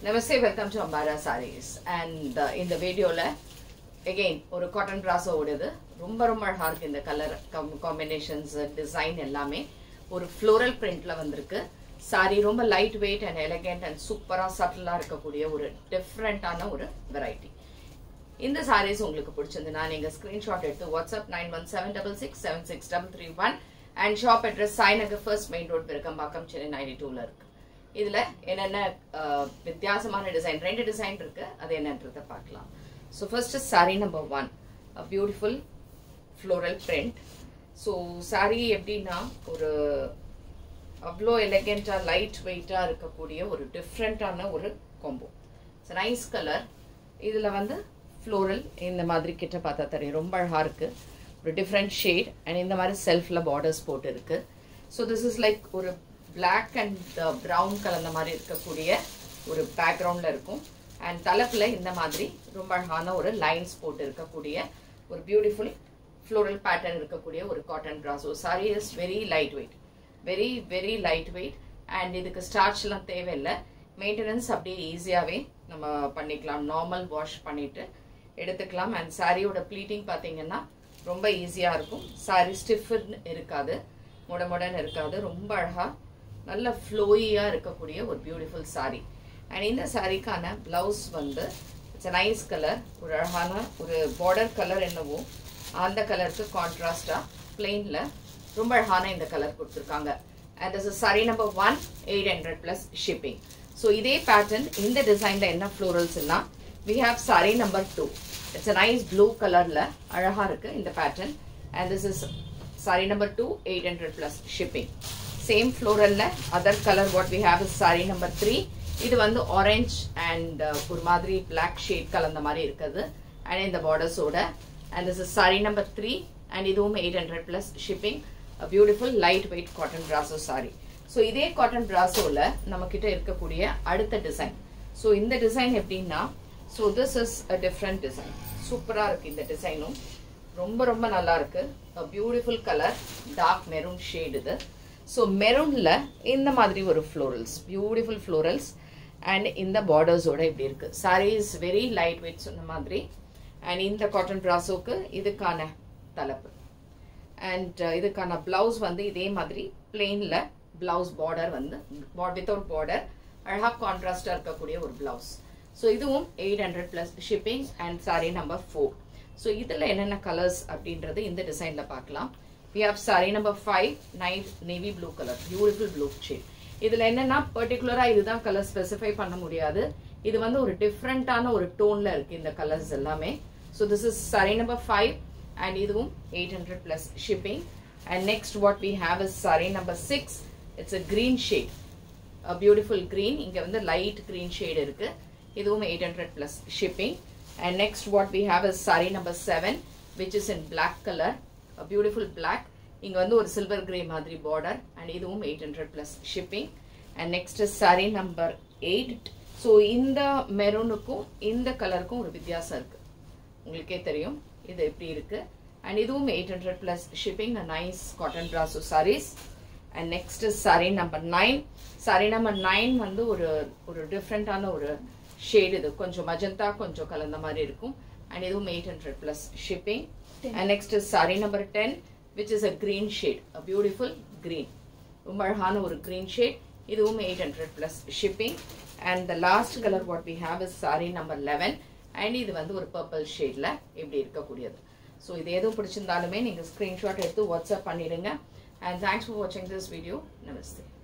Namaste welcome to Ambara saris and இந்த வீடியோவில் again ஒரு காட்டன் பிராசோ ஓடுது ரொம்ப ரொம்ப அழகாக இருக்குது இந்த கலர் காம்பினேஷன்ஸ் டிசைன் எல்லாமே ஒரு ஃப்ளோரல் பிரிண்ட்ல வந்திருக்கு சாரி ரொம்ப light weight and elegant and சூப்பராக சட்டிலாக இருக்கக்கூடிய ஒரு டிஃப்ரெண்ட்டான ஒரு வெரைட்டி இந்த சாரீஸ் உங்களுக்கு பிடிச்சிருந்துன்னா நீங்க ஸ்கிரீன்ஷாட் எடுத்து WhatsApp nine one seven double six seven six double three one and shop address Sainagar first main road Perukkambakkam Chennai ninety டூல இருக்கு இதுல என்னென்ன அஹ், வித்தியாசமான டிசைன் ரெண்டு டிசைன் இருக்கு அது என்னன்றதை பார்க்கலாம் so first sari number one beautiful floral print so sari எப்படின்னா ஒரு அவ்வளோ எலகெண்ட்டாக லைட் வெயிட்டாக இருக்கக்கூடிய ஒரு டிஃப்ரெண்ட்டான ஒரு காம்போ இட்ஸ் நைஸ் கலர் இதில் வந்து ஃப்ளோரல் இந்த மாதிரி கிட்ட பார்த்தா தெரியும் ரொம்ப அழகாக இருக்குது ஒரு டிஃப்ரெண்ட் ஷேட் அண்ட் இந்த மாதிரி செல்ஃபில் பார்டர்ஸ் போட்டு இருக்கு ஸோ திஸ் இஸ் லைக் ஒரு பிளாக் அண்ட் ப்ரௌன் கலந்த மாதிரி இருக்கக்கூடிய ஒரு பேக்ரவுண்டில் இருக்கும் அண்ட் தலைப்பில் இந்த மாதிரி ரொம்ப அழகான ஒரு லைன்ஸ் போட்டு இருக்கக்கூடிய ஒரு பியூட்டிஃபுல் ஃப்ளோரல் பேட்டர்ன் இருக்கக்கூடிய ஒரு cotton brasso sari is very light weight very very light weight and இதுக்கு ஸ்டார்ச்லாம் தேவையில்லை மெயின்டெனன்ஸ் அப்படியே ஈஸியாகவே நம்ம பண்ணிக்கலாம் நார்மல் வாஷ் பண்ணிட்டு எடுத்துக்கலாம் அண்ட் சாரியோட ப்ளீட்டிங் பார்த்தீங்கன்னா ரொம்ப ஈஸியாக இருக்கும் சாரி ஸ்டிஃப்னு இருக்காது முட முடன்னு இருக்காது ரொம்ப அழகாக நல்ல ஃப்ளோயியாக இருக்கக்கூடிய ஒரு பியூட்டிஃபுல் சாரி அண்ட் இந்த சாரிக்கான ப்ளவுஸ் வந்து இட்ஸ் நைஸ் கலர் ஒரு அழகான ஒரு பார்டர் கலர் என்னவோ அந்த கலருக்கு கான்ட்ராஸ்டாக பிளெயினில் ரொம்ப அழகான இந்த கலர் கொடுத்துருக்காங்க and this is sari number one eight hundred plus shipping so இதே பேட்டர்ன் இந்த டிசைனில் என்ன ஃப்ளோரல்ஸ்னா we have sari number two it's a nice blue கலரில் அழகாக இருக்குது இந்த pattern and this is sari number two eight hundred plus shipping same ஃப்ளோரலில் other colour what we have is sari number three இது வந்து ஆரஞ்ச் அண்ட் ஒரு மாதிரி பிளாக் ஷேட் கலந்த மாதிரி இருக்குது அண்ட் இந்த பார்டர்ஸோட and this is sari number three and இதுவும் eight hundred plus shipping beautiful light weight cotton brasso sari so இதே காட்டன் பிராசோவில் நம்மக்கிட்ட இருக்கக்கூடிய அடுத்த டிசைன் ஸோ இந்த டிசைன் எப்படின்னா so this is a different design சூப்பராக இருக்குது இந்த டிசைனும் ரொம்ப ரொம்ப நல்லா இருக்கு beautiful colour dark maroon shade இது ஸோ மெரூனில் இந்த மாதிரி ஒரு ஃப்ளோரல்ஸ் பியூட்டிஃபுல் ஃப்ளோரல்ஸ் அண்ட் இந்த பார்டர்ஸோட இப்படி இருக்கு sari is very light weight சொன்ன மாதிரி அண்ட் இந்த காட்டன் ப்ராசோக்கு இதுக்கான தலைப்பு அண்ட் இதுக்கான பிளவுஸ் வந்து இதே மாதிரி பிளெயினில் பிளவுஸ் பார்டர் வந்து வித்தவுட் பார்டர் அழகாக கான்ட்ராஸ்டாக இருக்கக்கூடிய ஒரு பிளவுஸ் ஸோ இதுவும் eight hundred plus shipping and sari number four so இதில் என்னென்ன கலர்ஸ் அப்படின்றது இந்த டிசைனில் பார்க்கலாம் we have sari number five night navy blue colour beautiful blue shade இதில் என்னென்னா பர்டிகுலராக இதுதான் கலர் ஸ்பெசிஃபை பண்ண முடியாது இது வந்து ஒரு டிஃப்ரெண்ட்டான ஒரு டோனில் இருக்குது இந்த கலர்ஸ் எல்லாமே so this is sari number five and இதுவும் eight hundred plus shipping and next what we have is sari number six it's a green shade beautiful green இங்கே வந்து லைட் க்ரீன் ஷேட் இருக்கு இதுவும் eight hundred plus shipping and next what we have is sari number seven which is in black colour beautiful black இங்கே வந்து ஒரு silver grey மாதிரி border and இதுவும் eight hundred plus shipping and next sari number eight so இந்த மெரூனுக்கும் இந்த கலருக்கும் ஒரு வித்தியாசம் இருக்கு உங்களுக்கே தெரியும் இது எப்படி இருக்கு அண்ட் இதுவும் eight hundred plus shipping nice cotton brasso saris and next sari number nine sari number nine வந்து ஒரு ஒரு டிஃப்ரெண்ட்டான ஒரு ஷேட் இது கொஞ்சம் மஜந்தா கொஞ்சம் கலந்த மாதிரி இருக்கும் அண்ட் இதுவும் eight hundred plus shipping and next sari number ten which is a green shade a beautiful green ரொம்ப அழகான ஒரு கிரீன் ஷேட் இதுவும் eight hundred plus shipping and the last colour what we have is sari number eleven and இது வந்து ஒரு purple ஷேடில் இப்படி இருக்கக்கூடியது ஸோ இது எதுவும் பிடிச்சிருந்தாலுமே நீங்கள் ஸ்க்ரீன்ஷாட் எடுத்து வாட்ஸ்அப் பண்ணிடுங்க அண்ட் தேங்க்ஸ் ஃபார் வாட்சிங் திஸ் வீடியோ நமஸ்தே